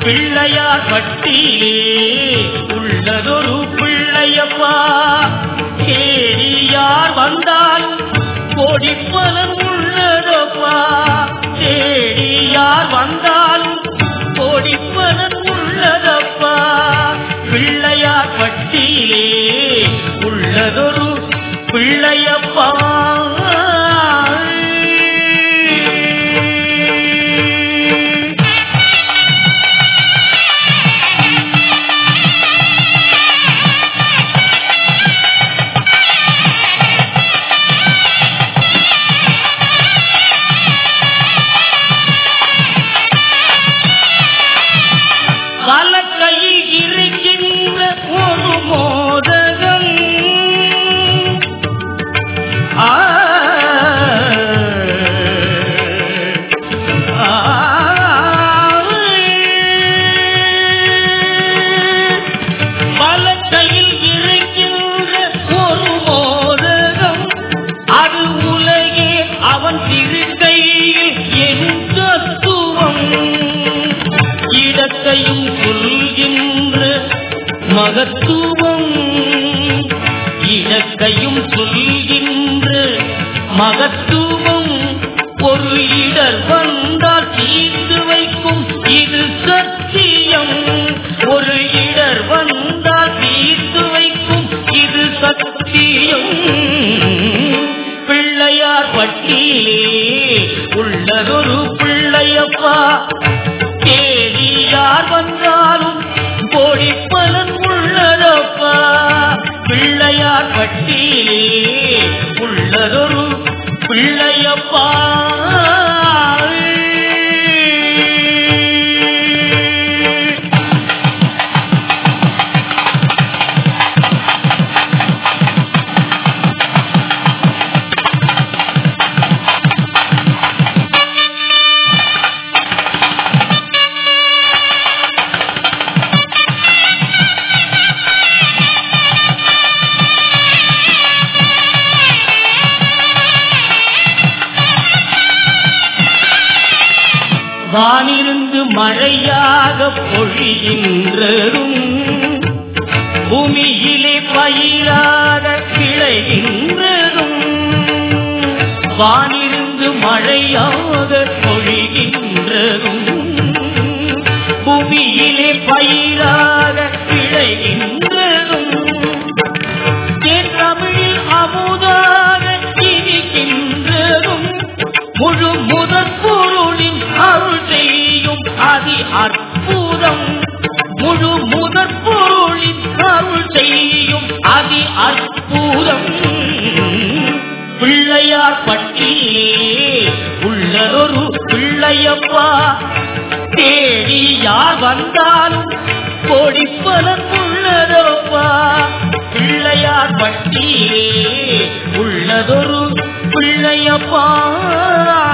பிள்ளையார் பட்டியிலே உள்ளதொரு பிள்ளையப்பா தேடியார் வந்தாலும் கோடிப்பலன் உள்ளதப்பா தேடியார் வந்தாலும் கோடிப்பலன் உள்ளதப்பா பிள்ளையார் பட்டியிலே உள்ளதொரு பிள்ளையப்பா வலக்கையில் இருக்கின்ற ஒரு மோதகம் ஆ, ஆ, வலக்கையில் இருக்கின்ற ஒரு மோதகம் அது உலகே அவன் திருக்கையில் என் தத்துவம் இடத்தையும் சொல்கின்ற மகத்துவம் இடத்தையும் சொல்கின்ற மகத்துவம் ஒரு இடர் வந்தால் தீர்த்து வைக்கும் இது சத்தியம் ஒரு இடர் வந்தால் தீர்த்து வைக்கும் இது சத்தியம் பிள்ளையார் பட்டியிலே உள்ளதொரு பிள்ளையப்பா தேடி யார் வந்தாலும் கோடி பலன் உள்ளதப்பா பிள்ளையார் பட்டியிலே உள்ளதொரு பிள்ளையப்பா வானிருந்து மழையாக பொழிகின்றதும் பூமியிலே பயிராக கிளைகின்றதும் வானிருந்து மழையாக பொழிகின்றதும் பூமியிலே பயிராக கிளைகின்றதும் தேன் தமிழில் அமுதாக இனிக்கின்றதும் முழு முதற் பொருளின் அருள் செய்யும் அதி அற்புதம் முழு முதற் பொருளின் அருள் செய்யும் அதி அற்புதம் பிள்ளையார் பட்டியிலே உள்ளதொரு பிள்ளையப்பா தேடி யார் வந்தாலும் கோடிப்பலன் உள்ளதப்பா பிள்ளையார் பட்டியிலே உள்ளதொரு பிள்ளையப்பா